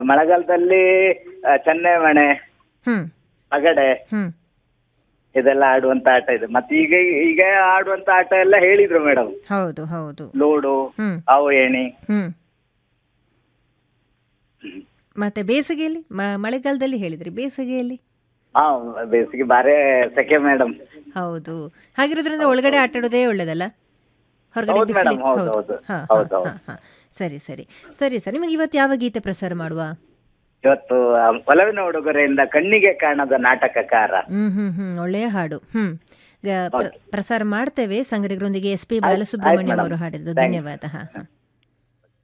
ಮಳೆಗಾಲದಲ್ಲಿ ಆ, ಚೆನ್ನೆ ಮಣೆ ಹ್ಮ್ ಅಗಡೆ ಹ್ಮ್ ಇದೆಲ್ಲ ಆಡುವಂತ ಆಟ ಇದೆ ಮತ್ತೆ ಈಗ ಈಗ ಆಡುವಂತ ಆಟ ಎಲ್ಲ ಹೇಳಿದ್ರು ಮೇಡಮ್ ಹೌದು ಹೌದು ಲೂಡು ಹ್ಮ್ ಹಾವು ಏಣಿ ಹ್ಮ್ ಮತ್ತೆ ಬೇಸಿಗೆಯಲ್ಲಿ ಮ- ಮಳೆಗಾಲದಲ್ಲಿ ಹೇಳಿದ್ರಿ ಬೇಸಿಗೆಯಲ್ಲಿ ಹಾ ಬೇಸಿಗೆ ಬಾರಿ ಸೆಕೆ ಮೇಡಮ್ ಹೌದು ಹಾಗಿರೋದ್ರಿಂದ ಒಳಗಡೆ ಆಟ ಆಡೋದೇ ಒಳ್ಳೇದಲ್ಲ ಹೊರಗಡೆ ಹೌದು ಬಿಸಿಲಿ madam, ಹೌದು, ಹೌದು. ಹಾ, ಹೌದು, ಹಾ, ಹಾ, ಹಾ. ಸರಿ ಸರಿ ಸರಿ ಸರ್ ನಿಮಗೆ ಇವತ್ತು ಯಾವ ಗೀತೆ ಪ್ರಸಾರ ಮಾಡುವ ಇವತ್ತು ಆ, ಒಲವಿನ ಉಡುಗೊರೆಯಿಂದ ಕಣ್ಣಿಗೆ ಕಾಣದ ನಾಟಕಕಾರ ಹ್ಮ್ ಹ್ಮ್ ಹ್ಮ್ ಒಳ್ಳೆಯ ಹಾಡು ಹ್ಮ್ ಗ- ಪ್ರ- ಪ್ರಸಾರ ಮಾಡ್ತೇವೆ ಸಂಘಟಕರೊಂದಿಗೆ ಎಸ್ ಪಿ ಆಯ್ತು ಬಾಲಸುಬ್ರಹ್ಮಣ್ಯಂ madam. ಅವರು ಹಾಡಿದ್ದು Thank you. ಧನ್ಯವಾದ ಹಾ ಹಾ